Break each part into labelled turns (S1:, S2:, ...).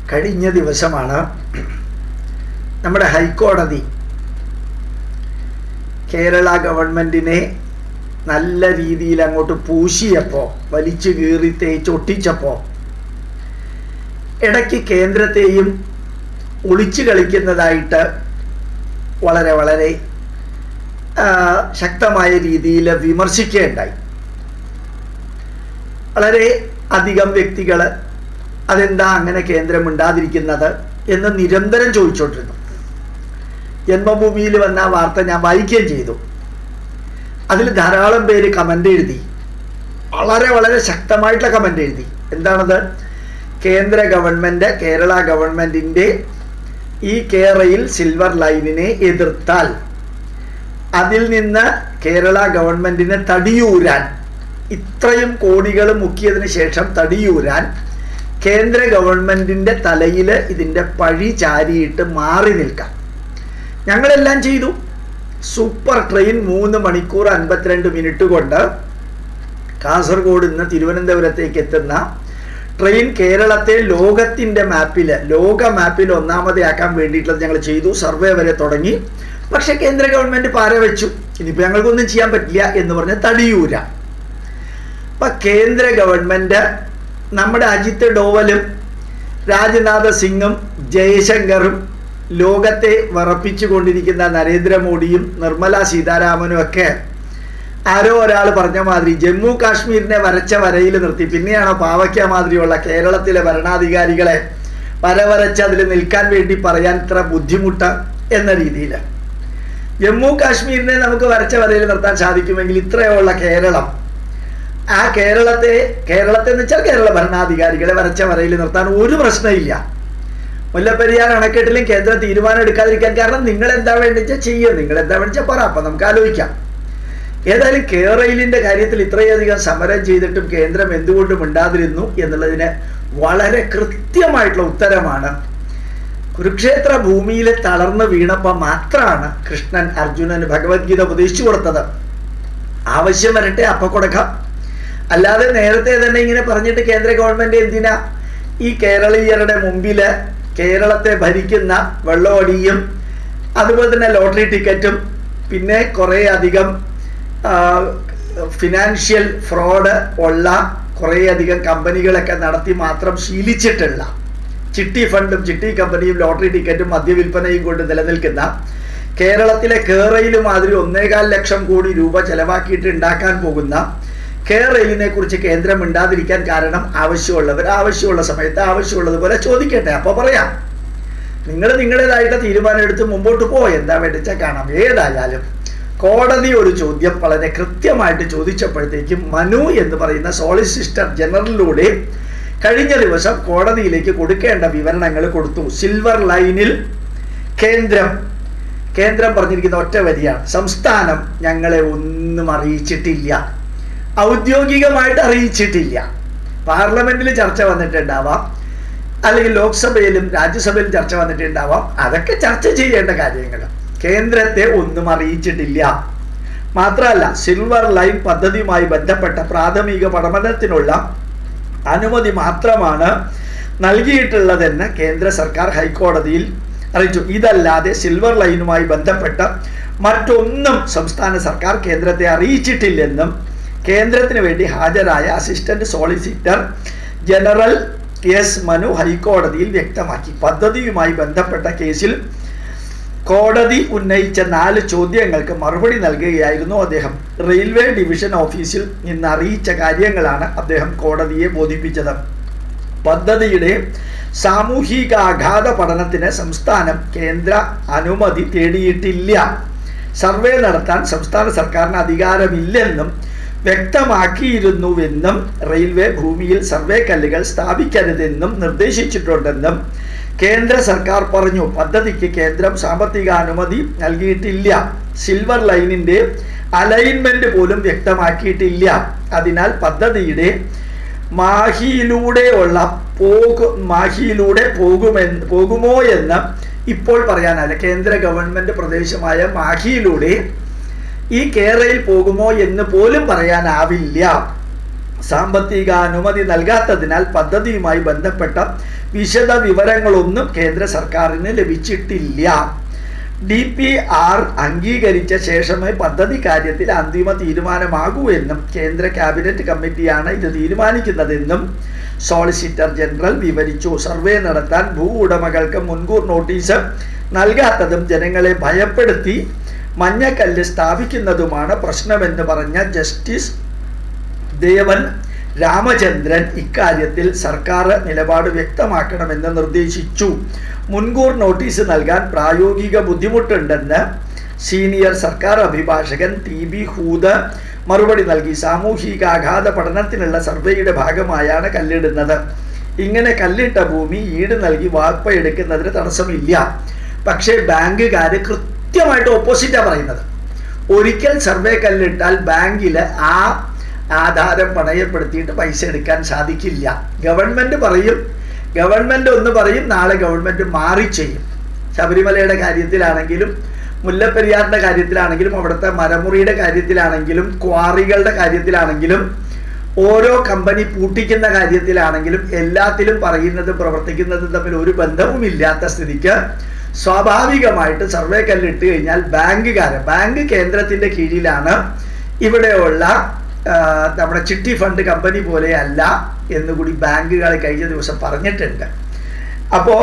S1: കഴിഞ്ഞ ദിവസമാണ് നമ്മുടെ ഹൈക്കോടതി കേരള ഗവൺമെൻറ്റിനെ നല്ല രീതിയിൽ അങ്ങോട്ട് പൂശിയപ്പോൾ വലിച്ചു കീറി തേച്ചൊട്ടിച്ചപ്പോൾ ഇടയ്ക്ക് കേന്ദ്രത്തെയും ഒളിച്ചു കളിക്കുന്നതായിട്ട് വളരെ വളരെ ആ, ശക്തമായ രീതിയിൽ വിമർശിക്കുകയുണ്ടായി വളരെ അധികം വ്യക്തികൾ അതെന്താ അങ്ങനെ കേന്ദ്രം ഉണ്ടാതിരിക്കുന്നത് എന്ന് നിരന്തരം ചോദിച്ചുകൊണ്ടിരുന്നു ജന്മഭൂമിയിൽ വന്ന ആ വാർത്ത ഞാൻ വായിക്കുകയും ചെയ്തു അതിൽ ധാരാളം പേര് കമൻ്റ് എഴുതി വളരെ വളരെ ശക്തമായിട്ടുള്ള കമൻ്റ് എഴുതി എന്താണത് കേന്ദ്ര ഗവൺമെൻറ് കേരള ഗവൺമെൻറ്റിൻ്റെ ഈ കേരയിൽ സിൽവർ ലൈനിനെ എതിർത്താൽ അതിൽ നിന്ന് കേരള ഗവൺമെൻറ്റിനെ തടിയൂരാൻ ഇത്രയും കോടികൾ മുക്കിയതിന് ശേഷം തടിയൂരാൻ കേന്ദ്ര ഗവൺമെൻറ്റിൻ്റെ തലയിൽ ഇതിൻ്റെ പഴി ചാരിയിട്ട് മാറി നിൽക്കാം ഞങ്ങളെല്ലാം ചെയ്തു സൂപ്പർ ട്രെയിൻ മൂന്ന് മണിക്കൂർ അൻപത്തിരണ്ട് മിനിറ്റ് കൊണ്ട് കാസർഗോഡ് നിന്ന് തിരുവനന്തപുരത്തേക്ക് എത്തുന്ന ട്രെയിൻ കേരളത്തെ ലോകത്തിൻ്റെ മാപ്പിൽ ലോക മാപ്പിൽ ഒന്നാമതെയാക്കാൻ വേണ്ടിയിട്ടുള്ളത് ഞങ്ങൾ ചെയ്തു സർവേ വരെ തുടങ്ങി പക്ഷെ കേന്ദ്ര ഗവൺമെൻറ് പാര വെച്ചു ഇനിയിപ്പോൾ ഞങ്ങൾക്കൊന്നും ചെയ്യാൻ പറ്റില്ല എന്ന് പറഞ്ഞ് തടിയൂര അപ്പം കേന്ദ്ര ഗവൺമെൻറ് നമ്മുടെ അജിത് ഡോവലും രാജ്നാഥ് സിംഗും ജയശങ്കറും ലോകത്തെ വറപ്പിച്ചു കൊണ്ടിരിക്കുന്ന നരേന്ദ്രമോദിയും നിർമ്മല സീതാരാമനും ഒക്കെ ആരോ ഒരാൾ പറഞ്ഞ മാതിരി ജമ്മു കാശ്മീരിനെ വരച്ച വരയിൽ നിർത്തി പിന്നെയാണോ പാവയ്ക്ക മാതിരിയുള്ള കേരളത്തിലെ ഭരണാധികാരികളെ വര വരച്ച് അതിൽ നിൽക്കാൻ വേണ്ടി പറയാൻ ഇത്ര ബുദ്ധിമുട്ട് എന്ന രീതിയിൽ ജമ്മു കാശ്മീരിനെ നമുക്ക് വരച്ച വരയിൽ നിർത്താൻ സാധിക്കുമെങ്കിൽ ഇത്രയുള്ള കേരളം ആ കേരളത്തെ കേരളത്തെ എന്ന് വെച്ചാൽ കേരള ഭരണാധികാരികളെ വരച്ച വരയിൽ നിർത്താൻ ഒരു പ്രശ്നമില്ല മുല്ലപ്പെരിയാർ അണക്കെട്ടിലും കേന്ദ്രം തീരുമാനം എടുക്കാതിരിക്കാൻ കാരണം നിങ്ങൾ എന്താ വേണ്ടിച്ചാൽ ചെയ്യുക നിങ്ങൾ എന്താ വേണ്ടിച്ചാൽ പറ അപ്പം നമുക്ക് ആലോചിക്കാം ഏതായാലും കേരളിൻ്റെ കാര്യത്തിൽ ഇത്രയധികം സമരം ചെയ്തിട്ടും കേന്ദ്രം എന്തുകൊണ്ട് മിണ്ടാതിരുന്നു എന്നുള്ളതിന് വളരെ കൃത്യമായിട്ടുള്ള ഉത്തരമാണ് കുരുക്ഷേത്ര ഭൂമിയിൽ തളർന്നു വീണപ്പോൾ മാത്രമാണ് കൃഷ്ണൻ അർജുനന് ഭഗവത്ഗീത ഉപദേശിച്ചു കൊടുത്തത് ആവശ്യം വരട്ടെ അപ്പൊ കൊടുക്കാം അല്ലാതെ നേരത്തെ തന്നെ ഇങ്ങനെ പറഞ്ഞിട്ട് കേന്ദ്ര ഗവൺമെന്റ് എന്തിനാ ഈ കേരളീയരുടെ മുമ്പിൽ കേരളത്തെ ഭരിക്കുന്ന വെള്ളമടിയും അതുപോലെ തന്നെ ലോട്ടറി ടിക്കറ്റും പിന്നെ കുറേ അധികം ഫിനാൻഷ്യൽ ഫ്രോഡ് ഉള്ള കുറേയധികം കമ്പനികളൊക്കെ നടത്തി മാത്രം ശീലിച്ചിട്ടുള്ള ചിട്ടി ഫണ്ടും ചിട്ടി കമ്പനിയും ലോട്ടറി ടിക്കറ്റും മദ്യവിൽപ്പനയും കൊണ്ട് നിലനിൽക്കുന്ന കേരളത്തിലെ കേരയിൽ മാതിരി ഒന്നേകാൽ ലക്ഷം കോടി രൂപ ചെലവാക്കിയിട്ട് ഉണ്ടാക്കാൻ പോകുന്ന കേരളിനെ കുറിച്ച് കേന്ദ്രം മിണ്ടാതിരിക്കാൻ കാരണം ആവശ്യമുള്ളവർ ആവശ്യമുള്ള സമയത്ത് ആവശ്യമുള്ളതുപോലെ ചോദിക്കട്ടെ അപ്പോൾ പറയാം നിങ്ങൾ നിങ്ങളുടേതായിട്ട് തീരുമാനം എടുത്ത് മുമ്പോട്ട് പോ എന്താ വേണ്ടിച്ചാൽ കാണാം ഏതായാലും കോടതി ഒരു ചോദ്യം വളരെ കൃത്യമായിട്ട് ചോദിച്ചപ്പോഴത്തേക്കും മനു എന്ന് പറയുന്ന സോളിസിസ്റ്റർ ജനറലിലൂടെ കഴിഞ്ഞ ദിവസം കോടതിയിലേക്ക് കൊടുക്കേണ്ട വിവരണങ്ങൾ കൊടുത്തു സിൽവർ ലൈനിൽ കേന്ദ്രം കേന്ദ്രം പറഞ്ഞിരിക്കുന്ന ഒറ്റ വരിയാണ് സംസ്ഥാനം ഞങ്ങളെ ഒന്നും അറിയിച്ചിട്ടില്ല ഔദ്യോഗികമായിട്ട് അറിയിച്ചിട്ടില്ല പാർലമെന്റിൽ ചർച്ച വന്നിട്ടുണ്ടാവാം അല്ലെങ്കിൽ ലോക്സഭയിലും രാജ്യസഭയിലും ചർച്ച വന്നിട്ടുണ്ടാവാം അതൊക്കെ ചർച്ച ചെയ്യേണ്ട കാര്യങ്ങൾ കേന്ദ്രത്തെ ഒന്നും അറിയിച്ചിട്ടില്ല മാത്രമല്ല സിൽവർ ലൈൻ പദ്ധതിയുമായി ബന്ധപ്പെട്ട പ്രാഥമിക പഠനത്തിനുള്ള അനുമതി മാത്രമാണ് നൽകിയിട്ടുള്ളതെന്ന് കേന്ദ്ര സർക്കാർ ഹൈക്കോടതിയിൽ അറിയിച്ചു ഇതല്ലാതെ സിൽവർ ലൈനുമായി ബന്ധപ്പെട്ട മറ്റൊന്നും സംസ്ഥാന സർക്കാർ കേന്ദ്രത്തെ അറിയിച്ചിട്ടില്ലെന്നും കേന്ദ്രത്തിന് വേണ്ടി ഹാജരായ assistant solicitor general S Manu ഹൈക്കോടതിയിൽ വ്യക്തമാക്കി പദ്ധതിയുമായി ബന്ധപ്പെട്ട കേസിൽ കോടതി ഉന്നയിച്ച നാല് ചോദ്യങ്ങൾക്ക് മറുപടി നൽകുകയായിരുന്നു അദ്ദേഹം റെയിൽവേ ഡിവിഷൻ ഓഫീസിൽ നിന്ന് അറിയിച്ച കാര്യങ്ങളാണ് അദ്ദേഹം കോടതിയെ ബോധിപ്പിച്ചത് പദ്ധതിയുടെ സാമൂഹിക ആഘാത പഠനത്തിന് സംസ്ഥാനം കേന്ദ്ര അനുമതി തേടിയിട്ടില്ല സർവേ നടത്താൻ സംസ്ഥാന സർക്കാരിന് അധികാരമില്ലെന്നും വ്യക്തമാക്കിയിരുന്നുവെന്നും റെയിൽവേ ഭൂമിയിൽ സർവേ കല്ലുകൾ സ്ഥാപിക്കരുതെന്നും നിർദ്ദേശിച്ചിട്ടുണ്ടെന്നും കേന്ദ്ര സർക്കാർ പറഞ്ഞു പദ്ധതിക്ക് കേന്ദ്രം സാമ്പത്തിക അനുമതി നൽകിയിട്ടില്ല സിൽവർ ലൈനിന്റെ അലൈൻമെന്റ് പോലും വ്യക്തമാക്കിയിട്ടില്ല അതിനാൽ പദ്ധതിയുടെ മാഹിയിലൂടെയുള്ള പോകു മാഹിയിലൂടെ പോകുമെന്ന് പോകുമോ എന്ന് ഇപ്പോൾ പറയാനല്ല കേന്ദ്ര ഗവൺമെന്റ് പ്രദേശമായ മാഹിയിലൂടെ ഈ കേരളയിൽ പോകുമോ എന്ന് പോലും പറയാനാവില്ല സാമ്പത്തിക അനുമതി നൽകാത്തതിനാൽ പദ്ധതിയുമായി ബന്ധപ്പെട്ട വിശദ വിവരങ്ങളൊന്നും കേന്ദ്ര സർക്കാരിന് ലഭിച്ചിട്ടില്ല ഡി പി ആർ അംഗീകരിച്ച ശേഷമേ പദ്ധതി കാര്യത്തിൽ അന്തിമ തീരുമാനമാകൂ എന്നും കേന്ദ്ര ക്യാബിനറ്റ് കമ്മിറ്റിയാണ് ഇത് തീരുമാനിക്കുന്നതെന്നും സോളിസിറ്റർ ജനറൽ വിവരിച്ചു സർവേ നടത്താൻ ഭൂ ഉടമകൾക്ക് മുൻകൂർ നോട്ടീസ് നൽകാത്തതും ജനങ്ങളെ ഭയപ്പെടുത്തി മഞ്ഞക്കല്ല് സ്ഥാപിക്കുന്നതുമാണ് പ്രശ്നമെന്ന് പറഞ്ഞ ജസ്റ്റിസ് ദേവൻ രാമചന്ദ്രൻ ഇക്കാര്യത്തിൽ സർക്കാർ നിലപാട് വ്യക്തമാക്കണമെന്ന് നിർദ്ദേശിച്ചു മുൻകൂർ നോട്ടീസ് നൽകാൻ പ്രായോഗിക ബുദ്ധിമുട്ടുണ്ടെന്ന് സീനിയർ സർക്കാർ അഭിഭാഷകൻ ടി ബി ഹൂദ് മറുപടി നൽകി സാമൂഹിക ആഘാത പഠനത്തിനുള്ള സർവേയുടെ ഭാഗമായാണ് കല്ലിടുന്നത് ഇങ്ങനെ കല്ലിട്ട ഭൂമി ഈട് നൽകി വായ്പ എടുക്കുന്നതിന് തടസ്സമില്ല പക്ഷേ ബാങ്കുകാർ കൃത്യമായിട്ട് ഓപ്പോസിറ്റാണ് പറയുന്നത് ഒരിക്കൽ സർവേ കല്ലിട്ടാൽ ബാങ്കിൽ ആ ആധാരം പണയപ്പെടുത്തിയിട്ട് പൈസ എടുക്കാൻ സാധിക്കില്ല ഗവൺമെൻറ് പറയും ഗവൺമെൻറ് ഒന്ന് പറയും നാളെ ഗവൺമെൻറ് മാറി ചെയ്യും ശബരിമലയുടെ കാര്യത്തിലാണെങ്കിലും മുല്ലപ്പെരിയാറിൻ്റെ കാര്യത്തിലാണെങ്കിലും അവിടുത്തെ മരമുറിയുടെ കാര്യത്തിലാണെങ്കിലും ക്വാറികളുടെ കാര്യത്തിലാണെങ്കിലും ഓരോ കമ്പനി പൂട്ടിക്കുന്ന കാര്യത്തിലാണെങ്കിലും എല്ലാത്തിലും പറയുന്നതും പ്രവർത്തിക്കുന്നതും തമ്മിൽ ഒരു ബന്ധവുമില്ലാത്ത സ്ഥിതിക്ക് സ്വാഭാവികമായിട്ട് സർവേ കല്ലിട്ട് കഴിഞ്ഞാൽ ബാങ്കുകാർ ബാങ്ക് കേന്ദ്രത്തിൻ്റെ കീഴിലാണ് ഇവിടെയുള്ള നമ്മുടെ ചിട്ടി ഫണ്ട് കമ്പനി പോലെയല്ല എന്നുകൂടി ബാങ്കുകൾ കഴിഞ്ഞ ദിവസം പറഞ്ഞിട്ടുണ്ട് അപ്പോൾ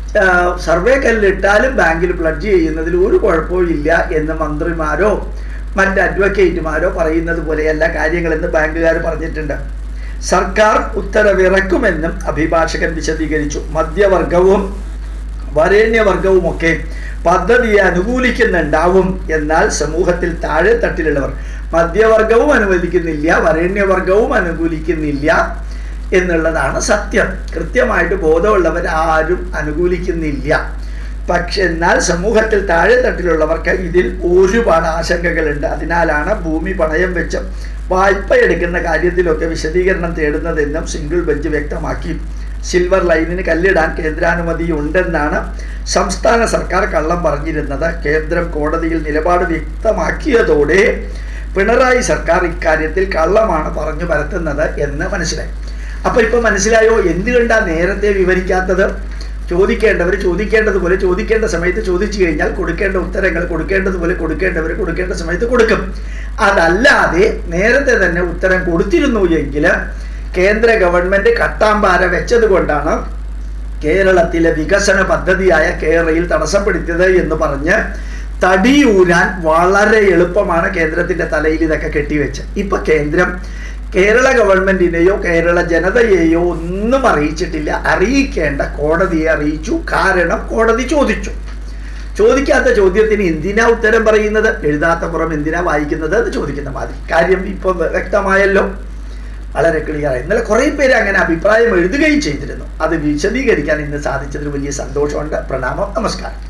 S1: സർവേ കല്ലിട്ടാലും ബാങ്കിൽ പ്ലഡ്ജ് ചെയ്യുന്നതിൽ ഒരു കുഴപ്പവും ഇല്ല എന്ന് മന്ത്രിമാരോ മറ്റ് അഡ്വക്കേറ്റുമാരോ പറയുന്നത് പോലെയല്ല കാര്യങ്ങളെന്ന് ബാങ്കുകാർ പറഞ്ഞിട്ടുണ്ട് സർക്കാർ ഉത്തരവിറക്കുമെന്നും അഭിഭാഷകൻ വിശദീകരിച്ചു മധ്യവർഗവും വരേണ്യവർഗവുമൊക്കെ പദ്ധതിയെ അനുകൂലിക്കുന്നുണ്ടാവും എന്നാൽ സമൂഹത്തിൽ താഴെ തട്ടിലുള്ളവർ മധ്യവർഗവും അനുവദിക്കുന്നില്ല വരേണ്യവർഗവും അനുകൂലിക്കുന്നില്ല എന്നുള്ളതാണ് സത്യം കൃത്യമായിട്ട് ബോധമുള്ളവർ ആരും അനുകൂലിക്കുന്നില്ല പക്ഷെ എന്നാൽ സമൂഹത്തിൽ താഴെ തട്ടിലുള്ളവർക്ക് ഇതിൽ ഒരുപാട് ആശങ്കകളുണ്ട് അതിനാലാണ് ഭൂമി പണയം വെച്ച് വായ്പ എടുക്കുന്ന കാര്യത്തിലൊക്കെ വിശദീകരണം തേടുന്നതെന്നും സിംഗിൾ ബെഞ്ച് വ്യക്തമാക്കി സിൽവർ ലൈനിന് കല്ലിടാൻ കേന്ദ്രാനുമതി ഉണ്ടെന്നാണ് സംസ്ഥാന സർക്കാർ കള്ളം പറഞ്ഞിരുന്നത് കേന്ദ്രം കോടതിയിൽ നിലപാട് വ്യക്തമാക്കിയതോടെ പിണറായി സർക്കാർ ഇക്കാര്യത്തിൽ കള്ളമാണ് പറഞ്ഞു പരത്തുന്നത് എന്ന് മനസ്സിലായി അപ്പോൾ ഇപ്പോൾ മനസ്സിലായോ എന്തുകൊണ്ടാണ് നേരത്തെ വിവരിക്കാത്തത് ചോദിക്കേണ്ടവർ ചോദിക്കേണ്ടതുപോലെ ചോദിക്കേണ്ട സമയത്ത് ചോദിച്ചു കഴിഞ്ഞാൽ കൊടുക്കേണ്ട ഉത്തരങ്ങൾ കൊടുക്കേണ്ടതുപോലെ കൊടുക്കേണ്ടവർ കൊടുക്കേണ്ട സമയത്ത് കൊടുക്കും അതല്ലാതെ നേരത്തെ തന്നെ ഉത്തരം കൊടുത്തിരുന്നു എങ്കിൽ കേന്ദ്ര ഗവൺമെന്റ് കട്ടാമ്പാര വെച്ചത് കൊണ്ടാണ് കേരളത്തിലെ വികസന പദ്ധതിയായ കേരളയിൽ തടസ്സപ്പെടുത്തിയത് എന്ന് പറഞ്ഞ് തടിയൂരാൻ വളരെ എളുപ്പമാണ് കേന്ദ്രത്തിന്റെ തലയിൽ ഇതൊക്കെ കെട്ടിവെച്ച് ഇപ്പൊ കേന്ദ്രം കേരള ഗവൺമെന്റിനെയോ കേരള ജനതയെയോ ഒന്നും അറിയിച്ചിട്ടില്ല അറിയിക്കേണ്ട കോടതിയെ അറിയിച്ചു കാരണം കോടതി ചോദിച്ചു ചോദിക്കാത്ത ചോദ്യത്തിന് എന്തിനാ ഉത്തരം പറയുന്നത് എഴുതാത്ത പുറം എന്തിനാ വായിക്കുന്നത് എന്ന് ചോദിക്കുന്ന മാതിരി കാര്യം ഇപ്പൊ വ്യക്തമായല്ലോ വളരെ ക്ലിയർ ഇന്നലെ കുറേ പേര് അങ്ങനെ അഭിപ്രായം എഴുതുകയും ചെയ്തിരുന്നു അത് വിശദീകരിക്കാൻ ഇന്ന് സാധിച്ചതിൽ വലിയ സന്തോഷമുണ്ട് പ്രണാമം നമസ്കാരം